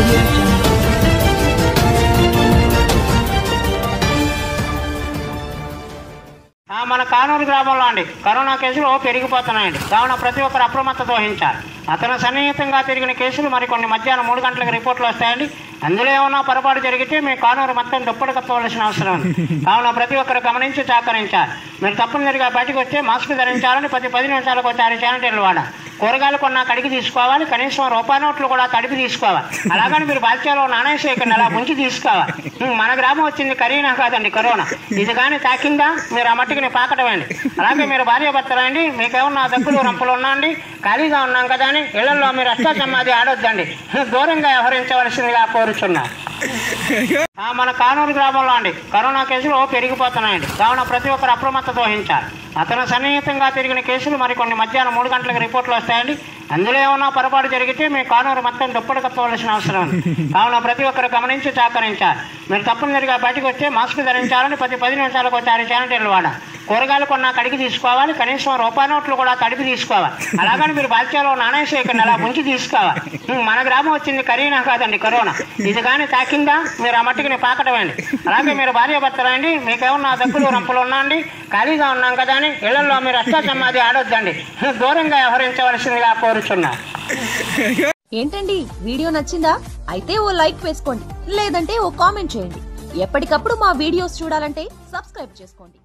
audio jungle. ఆ, మన కానూరు గ్రామంలో అండి కరోనా కేసులు పెరిగిపోతున్నాయండి కావున ప్రతి ఒక్కరు అప్రమత్తత వహించాలి అతను సన్నిహితంగా తిరిగిన కేసులు మరికొన్ని మధ్యాహ్నం మూడు గంటలకు రిపోర్ట్లు వస్తాయండి అందులో ఏమన్నా పొరపాటు జరిగితే మీ కానూరు మొత్తం దుప్పటి కప్పవలసిన అవసరం ఉంది కావున ప్రతి ఒక్కరు గమనించి సహకరించాలి మీరు తప్పనిసరిగా బయటకు వస్తే మాస్క్ ధరించాలని ప్రతి పది నిమిషాలకు ఒకసారి శానిటైజర్లు వాడాలి కూరగాయలు కొన్న కడిగి తీసుకోవాలి కనీసం రూపాయి నోట్లు కూడా తడిపి తీసుకోవాలి అలాగని మీరు బాధ్యతలో నాణేసి ఇక్కడ అలా ముంచి తీసుకోవాలి హ్మ్, మన గ్రామం వచ్చింది కరీనా కాదండి కరోనా ఇది కానీ తాకిందా మీరు ఆ మట్టికి పాకటమేండి అలాగే మీరు భార్య భర్తలండి మీకేమన్నా దగ్గులు రంపులు ఉన్నాండి ఖాళీగా ఉన్నాం కదా అని ఇళ్లలో మీరు అష్టాచమ్మాది ఆడొద్దండి హ్మ్, దూరంగా వ్యవహరించవలసిందిగా కోరుచున్నా ఆ, మన కానూరు గ్రామంలో అండి కరోనా కేసులు పెరిగిపోతున్నాయండి కావున ప్రతి ఒక్కరు అప్రమత్తత వహించాలి అతను సన్నిహితంగా తిరిగిన కేసులు మరికొన్ని మధ్యాహ్నం మూడు గంటలకు రిపోర్ట్లు వస్తాయండి అందులో ఏమన్నా పొరపాటు జరిగితే మీ కానూరు మొత్తం దుప్పటి కప్పవలసిన అవసరం ఉంది కావున ప్రతి ఒక్కరు గమనించి సహకరించాలి మీరు తప్పనిసరిగా బయటకు వస్తే మాస్క్ ధరించాలని ప్రతి పది నిమిషాలకు ఒకసారి శానిటైజర్లు వాడాలి కూరగాయలు కొన్న కడిగి తీసుకోవాలి కనీసం రూపాయి నోట్లు కూడా తడిపి తీసుకోవాలి అలాగని మీరు బాధ్యతలో నాణేసి ఇక్కడ అలా ముంచి తీసుకోవాలి హ్మ్, మన గ్రామం వచ్చింది కరీనా కాదండి కరోనా ఇది కానీ తాకిందా మీరు ఆ మట్టికి పాకటమేండి అలాగే మీరు భార్య భర్తలండి మీకేమన్నా దగ్గులు రంపులు ఉన్నాండి ఖాళీగా ఉన్నాం కదా అని ఇళ్లలో మీరు అష్టాచమ్మాది ఆడొద్దండి హ్మ్, దూరంగా వ్యవహరించవలసిందిగా కోరుచున్నా ఏంటండి వీడియో నచ్చిందా అయితే ఓ లైక్ వేసుకోండి లేదంటే ఓ కామెంట్ చేయండి ఎప్పటికప్పుడు మా వీడియోస్ చూడాలంటే సబ్స్క్రైబ్ చేసుకోండి